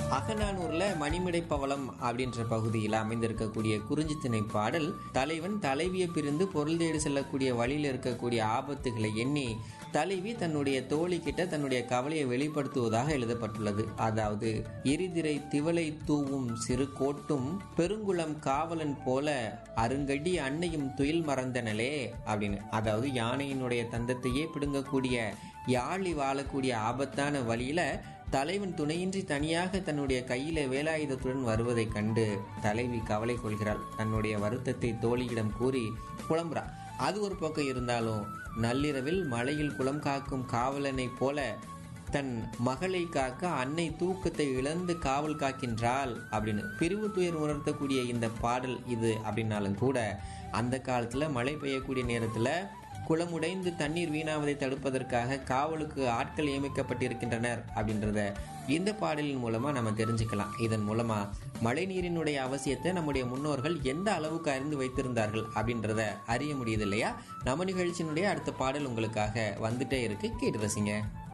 அகநானூர்ல மணிமிடை பவளம் அப்படின்ற பகுதியில் அமைந்திருக்கக்கூடிய குறிஞ்சித்திணை பாடல் தலைவன் தலைவியை பிரிந்து பொருள் தேடி செல்லக்கூடிய வழியில் இருக்கக்கூடிய ஆபத்துகளை எண்ணி தலைவி தன்னுடைய தோழி கிட்ட தன்னுடைய கவலையை வெளிப்படுத்துவதாக எழுதப்பட்டுள்ளது அதாவது எரிதிரை திவலை தூவும் சிறு கோட்டும் பெருங்குளம் காவலன் போல அருங்கடி அன்னையும் துயில் மறந்தனலே அப்படின்னு அதாவது யானையினுடைய தந்தத்தையே பிடுங்கக்கூடிய யாழி வாழக்கூடிய ஆபத்தான வழியில தலைவன் துணையின்றி தனியாக தன்னுடைய கையில வேலாயுதத்துடன் வருவதைக் கண்டு தலைவி கவலை கொள்கிறாள் தன்னுடைய வருத்தத்தை தோழியிடம் கூறி புலம்புறா அது ஒரு பக்கம் இருந்தாலும் நள்ளிரவில் மலையில் குளம் காக்கும் காவலனைப் போல தன் மகளை காக்க அன்னை தூக்கத்தை இழந்து காவல் காக்கின்றாள் அப்படின்னு பிரிவு துயர் உணர்த்தக்கூடிய இந்த பாடல் இது அப்படின்னாலும் கூட அந்த காலத்துல மழை பெய்யக்கூடிய நேரத்துல குளம் உடைந்து தண்ணீர் வீணாவதை தடுப்பதற்காக காவலுக்கு ஆட்கள் நியமிக்கப்பட்டிருக்கின்றனர் அப்படின்றத இந்த பாடலின் மூலமா நம்ம தெரிஞ்சுக்கலாம் இதன் மூலமா மழை நீரினுடைய அவசியத்தை நம்முடைய முன்னோர்கள் எந்த அளவுக்கு அறிந்து வைத்திருந்தார்கள் அப்படின்றத அறிய முடியுது இல்லையா நம்ம நிகழ்ச்சியினுடைய அடுத்த பாடல் உங்களுக்காக வந்துட்டே இருக்கு கேட்டு ரசிங்க